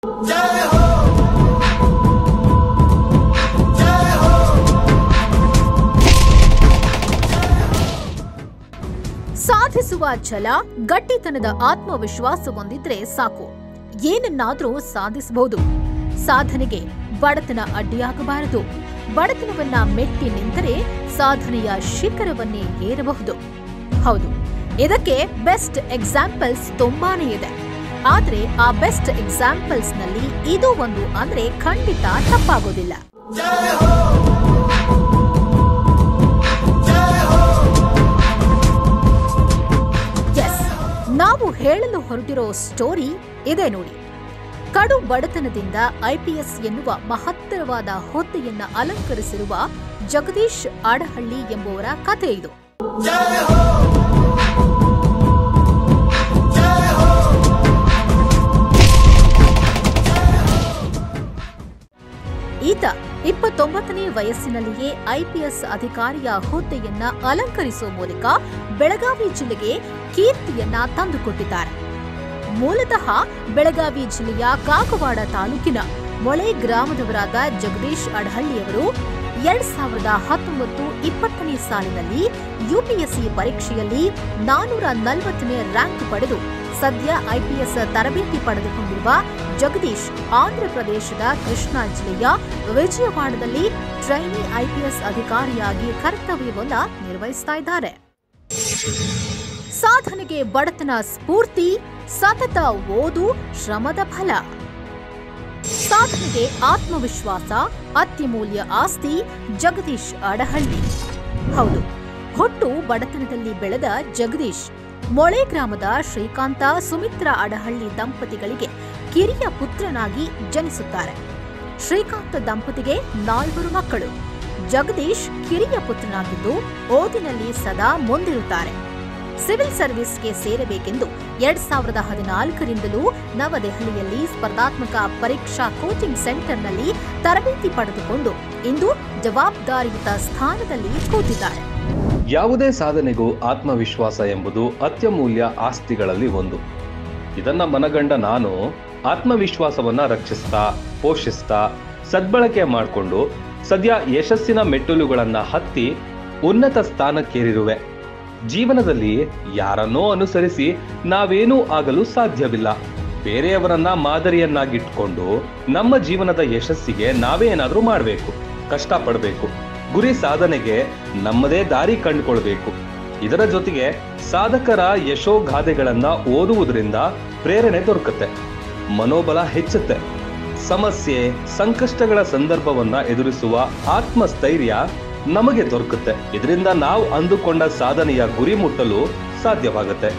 ಸಾಧಿಸುವ ಛಲ ಗಟ್ಟಿತನದ ಆತ್ಮವಿಶ್ವಾಸ ಹೊಂದಿದ್ರೆ ಸಾಕು ಏನನ್ನಾದ್ರೂ ಸಾಧಿಸಬಹುದು ಸಾಧನೆಗೆ ಬಡತನ ಅಡ್ಡಿಯಾಗಬಾರದು ಬಡತನವನ್ನ ಮೆಟ್ಟಿ ನಿಂತರೆ ಸಾಧನೆಯ ಶಿಖರವನ್ನೇ ಏರಬಹುದು ಹೌದು ಇದಕ್ಕೆ ಬೆಸ್ಟ್ ಎಕ್ಸಾಂಪಲ್ಸ್ ತುಂಬಾನೇ ಇದೆ ಆದ್ರೆ ಆ ಬೆಸ್ಟ್ ಎಕ್ಸಾಂಪಲ್ಸ್ ನಲ್ಲಿ ಇದು ಒಂದು ಅಂದ್ರೆ ಖಂಡಿತ ತಪ್ಪಾಗೋದಿಲ್ಲ ಎಸ್ ನಾವು ಹೇಳಲು ಹೊರಟಿರೋ ಸ್ಟೋರಿ ಇದೆ ನೋಡಿ ಕಡು ಬಡತನದಿಂದ ಐಪಿಎಸ್ ಎನ್ನುವ ಮಹತ್ತರವಾದ ಹುದ್ದೆಯನ್ನ ಅಲಂಕರಿಸಿರುವ ಜಗದೀಶ್ ಆಡಹಳ್ಳಿ ಎಂಬುವರ ಕಥೆ ಇದು ಈತ ಇಪ್ಪತ್ತೊಂಬತ್ತನೇ ವಯಸ್ಸಿನಲ್ಲಿಯೇ ಐಪಿಎಸ್ ಅಧಿಕಾರಿಯ ಹುದ್ದೆಯನ್ನ ಅಲಂಕರಿಸುವ ಮೂಲಕ ಬೆಳಗಾವಿ ಜಿಲ್ಲೆಗೆ ಕೀರ್ತಿಯನ್ನ ತಂದುಕೊಟ್ಟಿದ್ದಾರೆ ಮೂಲತಃ ಬೆಳಗಾವಿ ಜಿಲ್ಲೆಯ ಕಾಗವಾಡ ತಾಲೂಕಿನ ಮೊಳೆ ಗ್ರಾಮದವರಾದ ಜಗದೀಶ್ ಅಡಹಳ್ಳಿಯವರು ಎರಡ್ ಸಾವಿರದ ಹತ್ತೊಂಬತ್ತು ಇಪ್ಪತ್ತನೇ ಸಾಲಿನಲ್ಲಿ ಯುಪಿಎಸ್ಸಿ ಪರೀಕ್ಷೆಯಲ್ಲಿ ನಾನೂರ ನಲವತ್ತನೇ ರ್ಯಾಂಕ್ ಪಡೆದು ಸದ್ಯ ಐಪಿಎಸ್ ತರಬೇತಿ ಪಡೆದುಕೊಂಡಿರುವ ಜಗದೀಶ್ ಆಂಧ್ರಪ್ರದೇಶದ ಕೃಷ್ಣಾ ಜಿಲ್ಲೆಯ ವಿಜಯವಾಡದಲ್ಲಿ ಟ್ರೈನಿ ಐಪಿಎಸ್ ಅಧಿಕಾರಿಯಾಗಿ ಕರ್ತವ್ಯವನ್ನ ನಿರ್ವಹಿಸ್ತಾ ಇದ್ದಾರೆ ಸಾಧನೆಗೆ ಬಡತನ ಸ್ಫೂರ್ತಿ ಸತತ ಓದು ಶ್ರಮದ ಫಲ ಸಾಧನೆಗೆ ಆತ್ಮವಿಶ್ವಾಸ ಅತ್ಯಮೂಲ್ಯ ಆಸ್ತಿ ಜಗದೀಶ್ ಅಡಹಳ್ಳಿ ಹೌದು ಹುಟ್ಟು ಬಡತನದಲ್ಲಿ ಬೆಳೆದ ಜಗದೀಶ್ ಮೊಳೆ ಗ್ರಾಮದ ಶ್ರೀಕಾಂತ ಸುಮಿತ್ರಾ ಅಡಹಳ್ಳಿ ದಂಪತಿಗಳಿಗೆ ಕಿರಿಯ ಪುತ್ರನಾಗಿ ಜನಿಸುತ್ತಾರೆ ಶ್ರೀಕಾಂತ ದಂಪತಿಗೆ ನಾಲ್ವರು ಮಕ್ಕಳು ಜಗದೀಶ್ ಕಿರಿಯ ಪುತ್ರನಾಗಿದ್ದು ಓದಿನಲ್ಲಿ ಸದಾ ಮುಂದಿರುತ್ತಾರೆ ಸಿವಿಲ್ ಸರ್ವಿಸ್ಗೆ ಸೇರಬೇಕೆಂದು ಎರಡ್ ಸಾವಿರದ ಹದಿನಾಲ್ಕರಿಂದಲೂ ನವದೆಹಲಿಯಲ್ಲಿ ಸ್ಪರ್ಧಾತ್ಮಕ ಪರೀಕ್ಷಾ ಕೋಚಿಂಗ್ ಸೆಂಟರ್ನಲ್ಲಿ ತರಬೇತಿ ಪಡೆದುಕೊಂಡು ಇಂದು ಜವಾಬ್ದಾರಿಯುತ ಸ್ಥಾನದಲ್ಲಿ ಕೂತಿದ್ದಾರೆ ಯಾವುದೇ ಸಾಧನೆಗೂ ಆತ್ಮವಿಶ್ವಾಸ ಎಂಬುದು ಅತ್ಯಮೂಲ್ಯ ಆಸ್ತಿಗಳಲ್ಲಿ ಒಂದು ಇದನ್ನ ಮನಗಂಡ ನಾನು ಆತ್ಮವಿಶ್ವಾಸವನ್ನ ರಕ್ಷಿಸ್ತಾ ಪೋಷಿಸ್ತಾ ಸದ್ಬಳಕೆ ಮಾಡಿಕೊಂಡು ಸದ್ಯ ಯಶಸ್ಸಿನ ಮೆಟ್ಟಲುಗಳನ್ನ ಹತ್ತಿ ಉನ್ನತ ಸ್ಥಾನಕ್ಕೇರಿರುವೆ ಜೀವನದಲ್ಲಿ ಯಾರನ್ನೋ ಅನುಸರಿಸಿ ನಾವೇನೂ ಆಗಲು ಸಾಧ್ಯವಿಲ್ಲ ಬೇರೆಯವರನ್ನ ಮಾದರಿಯನ್ನಾಗಿಟ್ಕೊಂಡು ನಮ್ಮ ಜೀವನದ ಯಶಸ್ಸಿಗೆ ನಾವೇ ಏನಾದ್ರೂ ಮಾಡಬೇಕು ಕಷ್ಟಪಡಬೇಕು ಗುರಿ ಸಾಧನೆಗೆ ನಮ್ಮದೇ ದಾರಿ ಕಂಡುಕೊಳ್ಬೇಕು ಇದರ ಜೊತೆಗೆ ಸಾಧಕರ ಯಶೋಗಾಥೆಗಳನ್ನ ಓದುವುದರಿಂದ ಪ್ರೇರಣೆ ದೊರಕುತ್ತೆ ಮನೋಬಲ ಹೆಚ್ಚುತ್ತೆ ಸಮಸ್ಯೆ ಸಂಕಷ್ಟಗಳ ಸಂದರ್ಭವನ್ನ ಎದುರಿಸುವ ಆತ್ಮಸ್ಥೈರ್ಯ ನಮಗೆ ದೊರಕುತ್ತೆ ಇದರಿಂದ ನಾವು ಅಂದುಕೊಂಡ ಸಾಧನೆಯ ಗುರಿ ಮುಟ್ಟಲು ಸಾಧ್ಯವಾಗುತ್ತೆ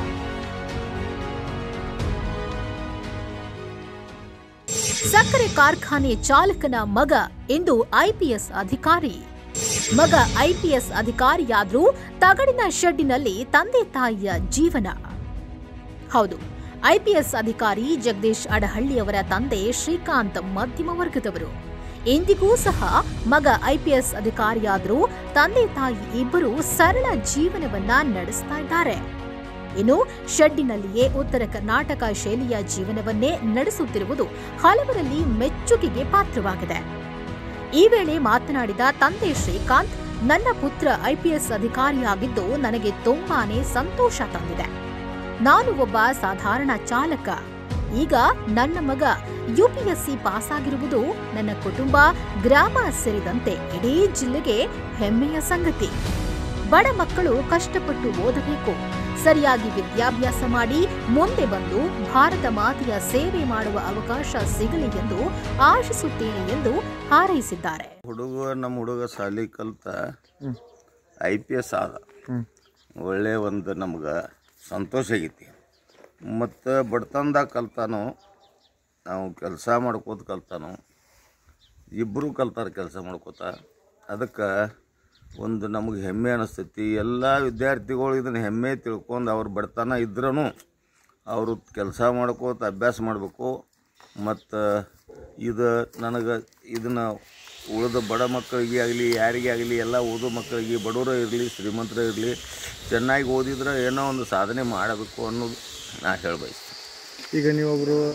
ಸಕ್ಕರೆ ಕಾರ್ಖಾನೆ ಚಾಲಕನ ಮಗ ಇಂದು ಐಪಿಎಸ್ ಅಧಿಕಾರಿ ಮಗ ಐಪಿಎಸ್ ಅಧಿಕಾರಿಯಾದ್ರೂ ತಗಡಿನ ಶೆಡ್ಡಿನಲ್ಲಿ ತಂದೆ ತಾಯಿಯ ಜೀವನ ಹೌದು ಐಪಿಎಸ್ ಅಧಿಕಾರಿ ಜಗದೀಶ್ ಅಡಹಳ್ಳಿಯವರ ತಂದೆ ಶ್ರೀಕಾಂತ್ ಮಧ್ಯಮ ವರ್ಗದವರು ಇಂದಿಗೂ ಸಹ ಮಗ ಐಪಿಎಸ್ ಅಧಿಕಾರಿಯಾದರೂ ತಂದೆ ತಾಯಿ ಇಬ್ಬರು ಸರಳ ಜೀವನವನ್ನ ನಡೆಸ್ತಾ ಇದ್ದಾರೆ ಇನ್ನು ಶೆಡ್ಡಿನಲ್ಲಿಯೇ ಉತ್ತರ ಕರ್ನಾಟಕ ಶೈಲಿಯ ಜೀವನವನ್ನೇ ನಡೆಸುತ್ತಿರುವುದು ಹಲವರಲ್ಲಿ ಮೆಚ್ಚುಗೆಗೆ ಪಾತ್ರವಾಗಿದೆ ಈ ವೇಳೆ ಮಾತನಾಡಿದ ತಂದೆ ಶ್ರೀಕಾಂತ್ ನನ್ನ ಪುತ್ರ ಐಪಿಎಸ್ ಅಧಿಕಾರಿಯಾಗಿದ್ದು ನನಗೆ ತುಂಬಾನೇ ಸಂತೋಷ ತಂದಿದೆ ನಾನು ಒಬ್ಬ ಸಾಧಾರಣ ಚಾಲಕ ಈಗ ನನ್ನ ಮಗ ಯುಪಿಎಸ್ಸಿ ಪಾಸ್ ಆಗಿರುವುದು ನನ್ನ ಕುಟುಂಬ ಗ್ರಾಮ ಸೇರಿದಂತೆ ಇಡೀ ಜಿಲ್ಲೆಗೆ ಹೆಮ್ಮೆಯ ಸಂಗತಿ ಬಡ ಮಕ್ಕಳು ಕಷ್ಟಪಟ್ಟು ಓದಬೇಕು ಸರಿಯಾಗಿ ವಿದ್ಯಾಭ್ಯಾಸ ಮಾಡಿ ಮುಂದೆ ಬಂದು ಭಾರತ ಮಾತೆಯ ಸೇವೆ ಮಾಡುವ ಅವಕಾಶ ಸಿಗಲಿ ಎಂದು ಆಶಿಸುತ್ತೇನೆ ಎಂದು ಹಾರೈಸಿದ್ದಾರೆ ಹುಡುಗ ನಮ್ಮ ಹುಡುಗ ಶಾಲಿ ಕಲ್ತ ಐ ಪಿ ಎಸ್ ಆದ ಒಳ್ಳೆ ಒಂದು ನಮ್ಗೆ ಸಂತೋಷ ಆಗೈತಿ ಮತ್ತು ಬಡತನದಾಗ ಕಲ್ತಾನು ನಾವು ಕೆಲಸ ಮಾಡ್ಕೋತ ಕಲ್ತಾನು ಇಬ್ಬರು ಕಲ್ತಾರ ಕೆಲಸ ಮಾಡ್ಕೋತ ಅದಕ್ಕೆ ಒಂದು ನಮಗೆ ಹೆಮ್ಮೆ ಅನಿಸ್ತೈತಿ ಎಲ್ಲ ವಿದ್ಯಾರ್ಥಿಗಳು ಇದನ್ನು ಹೆಮ್ಮೆ ತಿಳ್ಕೊಂಡು ಅವ್ರ ಬಡತನ ಇದ್ರೂ ಅವರು ಕೆಲಸ ಮಾಡ್ಕೋತ ಅಭ್ಯಾಸ ಮಾಡಬೇಕು ಮತ್ತು ಇದು ನನಗೆ ಇದನ್ನು ಉಳಿದ ಬಡ ಮಕ್ಕಳಿಗೆ ಆಗಲಿ ಯಾರಿಗೇ ಆಗಲಿ ಎಲ್ಲ ಓದೋ ಮಕ್ಕಳಿಗೆ ಬಡವರು ಇರಲಿ ಶ್ರೀಮಂತರೇ ಇರಲಿ ಚೆನ್ನಾಗಿ ಓದಿದ್ರೆ ಏನೋ ಒಂದು ಸಾಧನೆ ಮಾಡಬೇಕು ಅನ್ನೋದು ನಾ ಹೇಳಬಯಸ್ತೀನಿ ಈಗ ನೀವೊಬ್ಬರು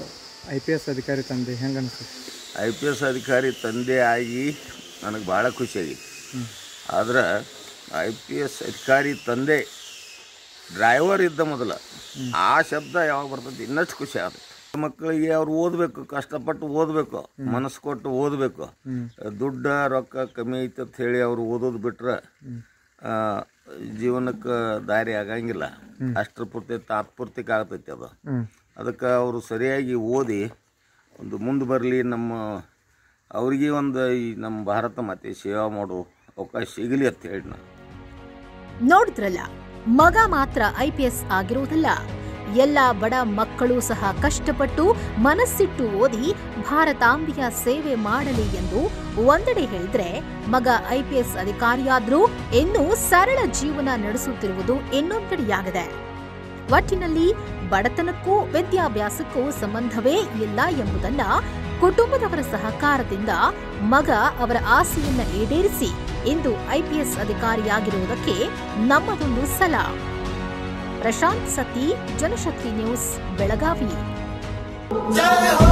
ಐ ಪಿ ಎಸ್ ಅಧಿಕಾರಿ ತಂದೆ ಹೆಂಗೆ ಅನಿಸುತ್ತೆ ಐ ಪಿ ಎಸ್ ಅಧಿಕಾರಿ ತಂದೆ ಆಗಿ ನನಗೆ ಭಾಳ ಖುಷಿಯಾಗಿತ್ತು ಆದ್ರೆ ಐ ಪಿ ಎಸ್ ಅಧಿಕಾರಿ ತಂದೆ ಡ್ರೈವರ್ ಇದ್ದ ಮೊದಲ ಆ ಶಬ್ದ ಯಾವಾಗ ಬರ್ತೈತಿ ಇನ್ನಷ್ಟು ಖುಷಿ ಆಗುತ್ತೆ ಮಕ್ಕಳಿಗೆ ಅವ್ರು ಓದಬೇಕು ಕಷ್ಟಪಟ್ಟು ಓದಬೇಕು ಮನಸ್ಸು ಕೊಟ್ಟು ಓದಬೇಕು ದುಡ್ಡ ರೊಕ್ಕ ಕಮ್ಮಿ ಐತೆ ಅಂತ ಹೇಳಿ ಅವ್ರು ಓದೋದು ಬಿಟ್ರೆ ಆ, ಜೀವನಕ್ಕೆ ದಾರಿ ಆಗಂಗಿಲ್ಲ ಅಷ್ಟ್ರ ಪೂರ್ತಿ ತಾತ್ಪೂರ್ತಿಕ ಆಗ್ತೈತಿ ಅದು ಅದಕ್ಕೆ ಅವರು ಸರಿಯಾಗಿ ಓದಿ ಒಂದು ಮುಂದೆ ಬರಲಿ ನಮ್ಮ ಅವ್ರಿಗೆ ಒಂದು ಈ ನಮ್ಮ ಭಾರತ ಮಾತೆ ಸೇವಾ ಮಾಡೋ ಅವಕಾಶ ಸಿಗಲಿ ಅಂತ ಹೇಳಿ ನಾನು ನೋಡಿದ್ರಲ್ಲ ಮಗ ಮಾತ್ರ ಐಪಿಎಸ್ ಆಗಿರುವುದಲ್ಲ ಎಲ್ಲ ಬಡ ಮಕ್ಕಳು ಸಹ ಕಷ್ಟಪಟ್ಟು ಮನಸ್ಸಿಟ್ಟು ಓದಿ ಭಾರತಾಂಬೆಯ ಸೇವೆ ಮಾಡಲಿ ಎಂದು ಒಂದೆಡೆ ಹೇಳಿದ್ರೆ ಮಗ ಐಪಿಎಸ್ ಅಧಿಕಾರಿಯಾದ್ರೂ ಇನ್ನೂ ಸರಳ ಜೀವನ ನಡೆಸುತ್ತಿರುವುದು ಇನ್ನೊಂದೆಡೆಯಾಗಿದೆ ಒಟ್ಟಿನಲ್ಲಿ ಬಡತನಕ್ಕೂ ವಿದ್ಯಾಭ್ಯಾಸಕ್ಕೂ ಸಂಬಂಧವೇ ಇಲ್ಲ ಎಂಬುದನ್ನ ಕುಟುಂಬದವರ ಸಹಕಾರದಿಂದ ಮಗ ಅವರ ಆಸೆಯನ್ನ ಈಡೇರಿಸಿ ಇಂದು ಐಪಿಎಸ್ ಅಧಿಕಾರಿಯಾಗಿರುವುದಕ್ಕೆ ನಮ್ಮದೊಂದು ಸಲಾಂ ಪ್ರಶಾಂತ್ ಸತಿ ಜನಶಕ್ತಿ ನ್ಯೂಸ್ ಬೆಳಗಾವಿ ಜಯ